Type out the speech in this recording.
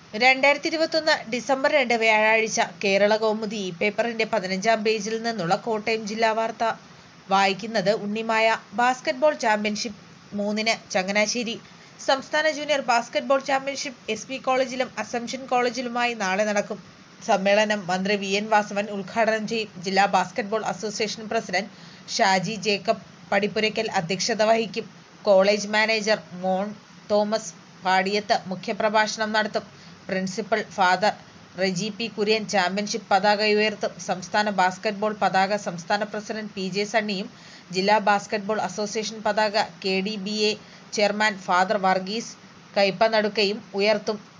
രണ്ടായിരത്തി ഇരുപത്തൊന്ന് ഡിസംബർ രണ്ട് വ്യാഴാഴ്ച കേരള കൗമുദി ഈ പേപ്പറിന്റെ പതിനഞ്ചാം പേജിൽ നിന്നുള്ള കോട്ടയം ജില്ലാ വാർത്ത വായിക്കുന്നത് ഉണ്ണിമായ ബാസ്കറ്റ്ബോൾ ചാമ്പ്യൻഷിപ്പ് മൂന്നിന് ചങ്ങനാശ്ശേരി സംസ്ഥാന junior basketball championship S P കോളേജിലും അസംഷൻ കോളേജിലുമായി നാളെ നടക്കും സമ്മേളനം മന്ത്രി വി എൻ വാസവൻ ഉദ്ഘാടനം ചെയ്യും ജില്ലാ basketball association president Shaji Jacob Padippurakkal അധ്യക്ഷത വഹിക്കും college manager Mon Thomas Padiyath മുഖ്യപ്രഭാഷണം നടത്തും principal father Reji P Kurian championship പതാക ഉയർത്തും സംസ്ഥാന ബാസ്കറ്റ്ബോൾ പതാക സംസ്ഥാന പ്രസിഡന്റ് പി ജെ സണ്ണിയും ജില്ലാ ബാസ്കറ്റ്ബോൾ അസോസിയേഷൻ പതാക K D B A chairman father Varghese കൈപ്പനടുക്കയും ഉയർത്തും